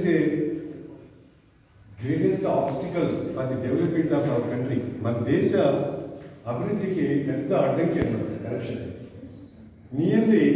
greatest obstacle for the development of our country మన దేశ అభివృద్ధికి పెద్ద అడ్డంకి అన్నమాట corruption nearly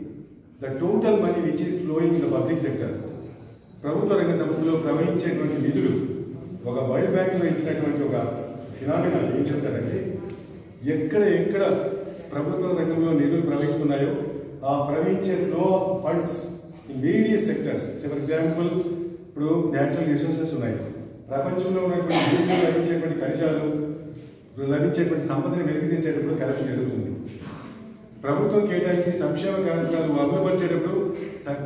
the total money which is flowing in the public sector ప్రభుత్వ రంగ సంస్థలో ప్రవహించేటువంటి నిధులు ఒక వరల్డ్ బ్యాంక్లో ఇచ్చినటువంటి ఒక ఫినామినా ఏం చెప్తారంటే ఎక్కడ ఎక్కడ ప్రభుత్వ రంగంలో నిధులు ప్రవహిస్తున్నాయో ఆ ప్రవహించే flow of funds in various sectors for example ఇప్పుడు న్యాచురల్ రిసోర్సెస్ ఉన్నాయి ప్రపంచంలో ఉన్నటువంటి భూమిలో లభించేటువంటి ఖనిజాలు లభించేటువంటి సంపదను వెలికితీసేటప్పుడు కరప్షన్ జరుగుతుంది ప్రభుత్వం కేటాయించి సంక్షేమ కార్యక్రమాలు అమలుపరిచేటప్పుడు స-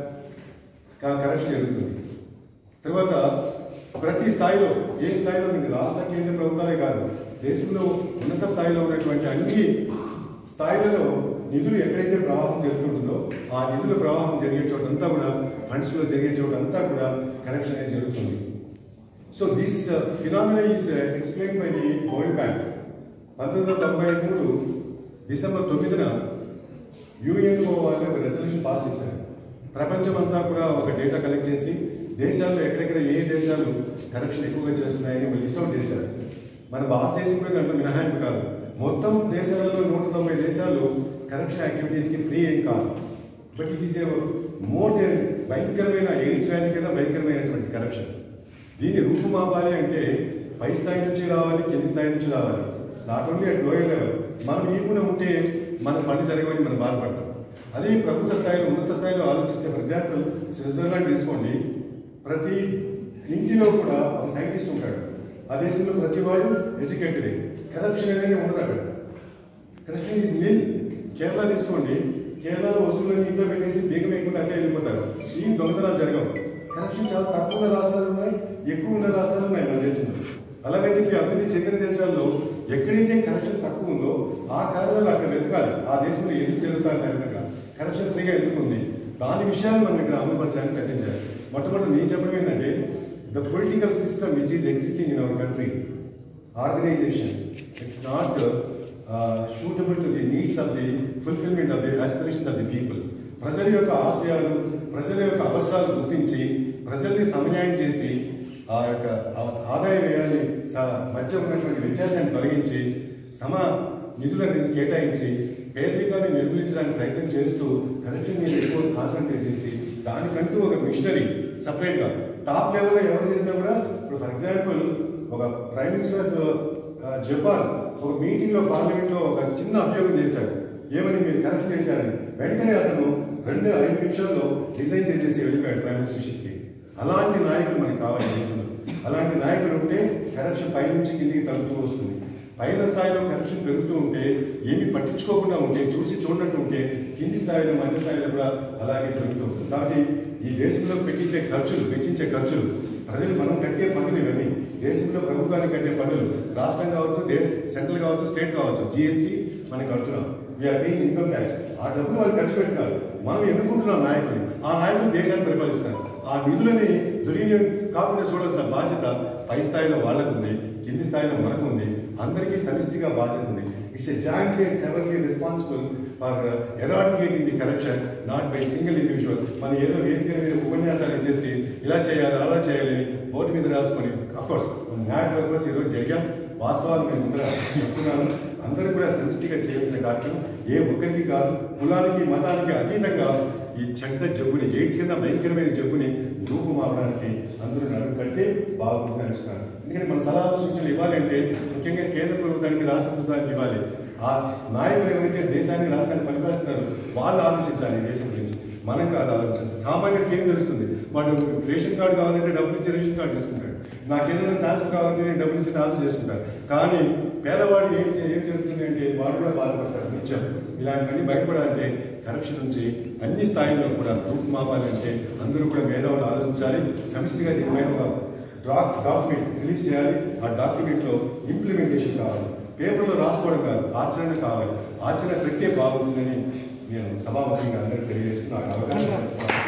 క- కరప్షన్ జరుగుతుంది తర్వాత ప్రతి స్థాయిలో ఏ స్థాయిలో ఉంది రాష్ట్ర కేంద్ర ప్రభుత్వాలే కాదు దేశంలో ఉన్నత స్థాయిలో ఉన్నటువంటి అన్ని స్థాయిలలో నిధులు ఎక్కడైతే ప్రవాహం జరుగుతుంటుందో ఆ నిధుల ప్రవాహం జరిగే చోటంతా కూడా ఫండ్స్ లో జరిగే చోటంతా కూడా కరప్షన్ అనేది జరుగుతుంది so this phenomena is explain by the world bank పంతొమ్మిది వందల తొంభై మూడు డిసెంబర్ తొమ్మిదిన యుఎన్ఓ వాళ్ళు ఒక రెజల్యూషన్ పాస్ చేశారు ప్రపంచం అంతా కూడా ఒక డేటా కలెక్ట్ చేసి దేశాల్లో ఎక్కడెక్కడ ఏ దేశాలు కరప్షన్ ఎక్కువగా చేస్తున్నాయని వాళ్ళు లిస్ట్ అవుట్ చేశారు మన భారతదేశం కూడా దాంట్లో మినహాయింపు కాదు మొత్తం దేశాలలో నూట తొంభై దేశాలు కరప్షన్ యాక్టివిటీస్కి ఫ్రీ ఏం కాదు but it is a more than భయంకరమైన ఎయిడ్స్ వ్యాధి కింద భయంకరమైనటువంటి కరప్షన్ దీన్ని రూపుమాపాలి అంటే పై స్థాయి నుంచి రావాలి కింది స్థాయి నుంచి రావాలి not only at lower level మనం ఈపున ఉంటే మన పని జరగవని మనం బాధపడతాం అదే ప్రభుత్వ స్థాయిలో ఉన్నత స్థాయిలో ఆలోచిస్తే ఫర్ ఎగ్జాంపుల్ స్విట్జర్లాండ్ తీసుకోండి ప్రతి ఇంటిలో కూడా ఒక సైంటిస్ట్ ఉంటాడు ఆ దేశంలో ప్రతి వాడు ఎడ్యుకేటెడ్ కరప్షన్ అనేది ఉండదు అక్కడ కరప్షన్ ఈజ్ నిల్ కేరళ తీసుకోండి కేరళలో వస్తువులను ఇంట్లో పెట్టేసి బీగం వేయకుండా అట్లా వెళ్ళిపోతారు ఈ దొంగతనాలు జరగవు కరప్షన్ చాలా తక్కువ ఉన్న రాష్ట్రాలు ఉన్నాయి ఎక్కువ ఉన్న రాష్ట్రాలు ఉన్నాయి మన దేశంలో అలాగని చెప్పి అభివృద్ధి చెందిన దేశాల్లో ఎక్కడైతే కరప్షన్ తక్కువ ఉందో ఆ కారణాలు అక్కడ వెతకాలి ఆ దేశంలో ఎందుకు జరుగుతారు దాని విధంగా కరప్షన్ ఫ్రీగా ఎందుకు ఉంది దాని విషయాలు మనం ఇక్కడ అమలుపరచడానికి ప్రయత్నించాలి మొట్టమొదటి నేను చెప్పడం ఏంటంటే the political system which is existing in our country organisation it's not suitable to the needs of the fulfilment of the aspirations of the people ప్రజల యొక్క ఆశయాలు ప్రజల యొక్క అవసరాలు గుర్తించి ప్రజల్ని సమన్యాయం చేసి ఆ యొక్క ఆ- ఆదాయ వ్యయాన్ని స- మధ్య ఉన్నటువంటి వ్యత్యాసాన్ని తొలగించి సమ నిధులను కేటాయించి పేదరికాన్ని నిర్మూలించడానికి ప్రయత్నం చేస్తూ కరప్షన్ మీద ఎక్కువ కాన్సన్ట్రేట్ చేసి దానికంటూ ఒక మిషనరీ సపరేట్గా టాప్ లెవెల్లో ఎవరు చేసినా కూడా ఇప్పుడు ఫర్ ఎగ్జాంపుల్ ఒక ప్రైమ్ మినిస్టర్ ఆ, జపాన్ ఒక మీటింగ్ లో పార్లమెంట్ లో ఒక చిన్న అభియోగం చేశారు ఏమని మీరు కరప్షన్ చేశారని వెంటనే అతను రెండు ఐదు నిమిషాల్లో డిసైడ్ చేసేసి వెళ్ళిపోయాడు ప్రైమ్ మినిస్టర్ షిప్ కి అలాంటి నాయకులు మనకు కావాలి దేశంలో అలాంటి నాయకులు ఉంటే కరప్షన్ పై నుంచి కిందికి తగ్గుతూ వస్తుంది పైన స్థాయిలో కరప్షన్ పెరుగుతూ ఉంటే ఏమి పట్టించుకోకుండా ఉంటే చూసి చూడనట్టు ఉంటే కింది స్థాయిలో మధ్య స్థాయిలో కూడా అలాగే జరుగుతూ ఉంటుంది కాబట్టి ఈ దేశంలో పెట్టించే ఖర్చులు వెచ్చించే ఖర్చులు ప్రజలు మనం కట్టే పన్నులు ఇవన్నీ దేశంలో ప్రభుత్వానికి కట్టే పన్నులు రాష్ట్రం కావచ్చు దే సెంట్రల్ కావచ్చు స్టేట్ కావచ్చు జిఎస్టీ మనం కడుతున్నాం వీఆర్ పేయింగ్ ఇన్కమ్ ట్యాక్స్ ఆ డబ్బులు వాళ్ళు ఖర్చు పెట్టున్నారు మనం ఎన్నుకుంటున్నాం నాయకుల్ని ఆ నాయకులు దేశాన్ని పరిపాలిస్తారు ఆ నిధులని దుర్వినియోగం కాకుండా చూడాల్సిన బాధ్యత పై స్థాయిలో వాళ్ళకు ఉంది కింది స్థాయిలో మనకు ఉంది అందరికీ సమిష్టిగా బాధ్యత ఉంది it's a joint and severally responsible for eradicating the corruption not by single individual మనం ఏదో వేదిక మీద ఉపన్యాసాలు ఇచ్చేసి ఇలా చేయాలి అలా చేయాలి బోర్డు మీద రాసుకొని అఫ్కోర్స్ న్యాయ పర్పస్ ఈరోజు జరిగాం వాస్తవాలు మేము ముందర చెప్తున్నాను అందరూ కూడా సమిష్టిగా చేయాల్సిన కార్యక్రమం ఏ ఒక్కరికి కాదు కులానికి మతానికి అతీతంగా ఈ చెడ్డ జబ్బుని ఎయిడ్స్ కింద భయంకరమైన జబ్బుని రూపుమాపడానికి అందరూ నడుము కడితే బాగుంటుంది అనిస్తున్నారు ఎందుకంటే మన సలహాలు సూచనలు ఇవ్వాలంటే ముఖ్యంగా కేంద్ర ప్రభుత్వానికి రాష్ట్ర ప్రభుత్వానికి ఇవ్వాలి ఆ నాయకులు ఎవరైతే దేశాన్ని రాష్ట్రాన్ని పరిపాలిస్తున్నారో వాళ్ళు ఆలోచించాలి ఈ దేశం గురించి మనం కాదు ఆలోచించాలి సామాన్యుడికి ఏం తెలుస్తుంది వాడు రేషన్ కార్డు కావాలంటే డబ్బులు ఇచ్చి రేషన్ కార్డు చేసుకుంటాడు నాకు ఏదైనా ట్రాన్స్ఫర్ కావాలంటే నేను డబ్బులు ఇచ్చి ట్రాన్స్ఫర్ చేసుకుంటాను కానీ పేదవాడు ఏం చే- ఏం జరుగుతుంది అంటే వాడు కూడా బాధపడతాడు నిత్యం ఇలాంటివన్నీ బయటపడాలంటే కరప్షన్ నుంచి అన్ని స్థాయిల్లో కూడా రూపుమాపాలంటే అందరూ కూడా మేధావులు ఆలోచించాలి సమిష్టిగా దీని మీద ఒక డాక్ డాక్యుమెంట్ రిలీజ్ చేయాలి ఆ డాక్యుమెంట్లో ఇంప్లిమెంటేషన్ కావాలి పేపర్లో రాసుకోవడం కాదు ఆచరణ కావాలి ఆచరణ పెట్టే బాగుంటుందని నేను సభాముఖంగా అందరికీ తెలియజేస్తూ నాకు అవకాశం